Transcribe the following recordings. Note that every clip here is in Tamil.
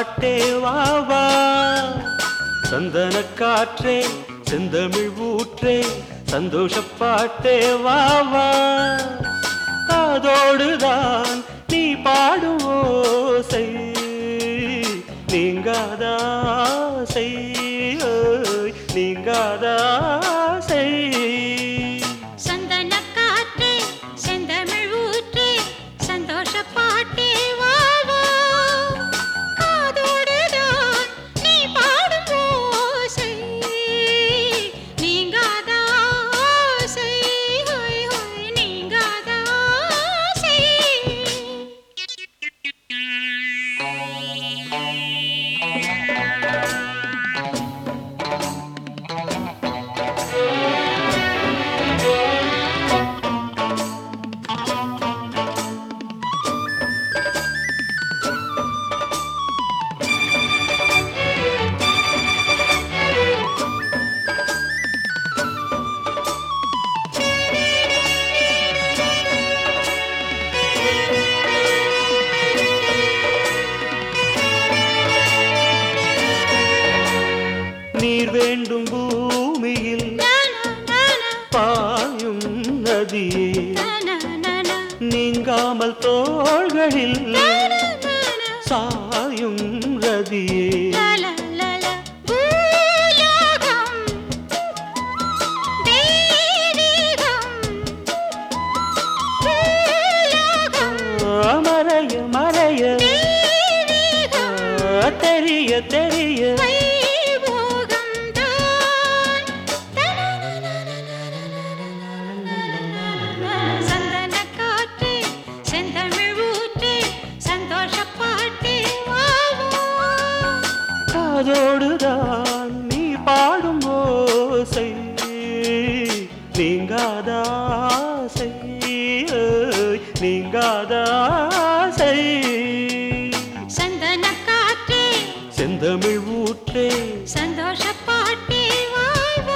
பாட்டே வா வா சந்தன காற்றே செந்தமிழ் ஊற்றே சந்தோஷ பாட்டே வா வா காதோடுதான் நீ பாடும் ஓசை நீங்காதாசை ஓய், நீங்காதாசை சந்தனக் காற்றே செந்தமிழ் ஊற்றே சந்தோஷ பாட்டே வா வா காதோடுதான் நீ பாடும் ஓசை நீங்காத ஆசை ஹோய் ஹோய் நீங்காத ஆசை நீர் வேண்டும் பூமியில் நானா நானா பாயும் நதியே நானா நானா நீங்காமல் தோள்களில் நானா சாயும் ரதியே லலலல பூலோகம் தெய்வீகம் பூலோகம் மறைய மறைய தெய்வீகம் தெரிய தெரிய வைபோகம் தான் சந்தனக் காற்றே செந்தமிழ் ஊற்றே சந்தோஷப் பாட்டே வா வா காதோடுதான் நீ பாடும் ஓசை நீங்காதாசை ஓய், நீங்காதாசை சந்தனக் காற்றே செந்தமிழ் ஊற்றே சந்தோஷப் பாட்டே வா வா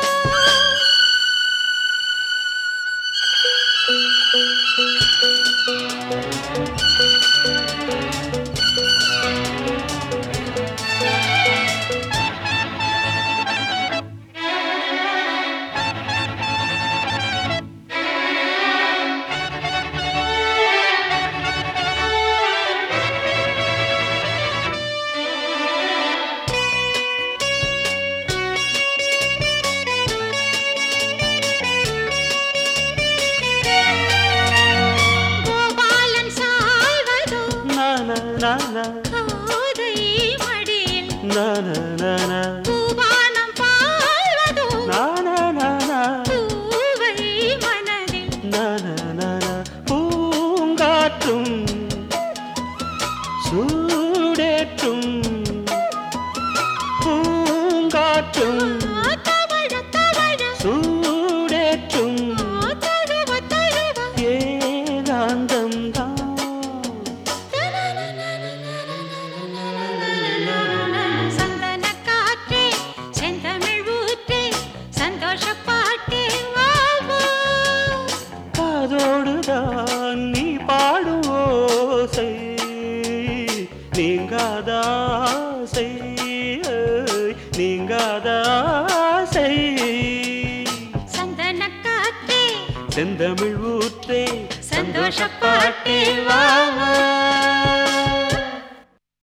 கோபாலன் சாய்வதோ நான நான கோதை மடியில் நான நான பூபானம் பாழ்வதோ நான நான பூவை மனதில் நான நான பூங்காற்றும் சூடேற்றும் பூங்காற்றும் தவழ தவழ சூடேற்றும் தழுவ தழுவ ஏகாந்தம் தான் சந்தனக் காற்றே செந்தமிழ் ஊற்றே சந்தோஷப் பாட்டே வா வா காதோடுதான் நீ பாடும் ஓசை நீங்காதாசை ஓய், நீங்காதாசை சந்தனக் காற்றே செந்தமிழ் ஊற்றே சந்தோஷப் சந்தோஷப்பாட்டே வா வா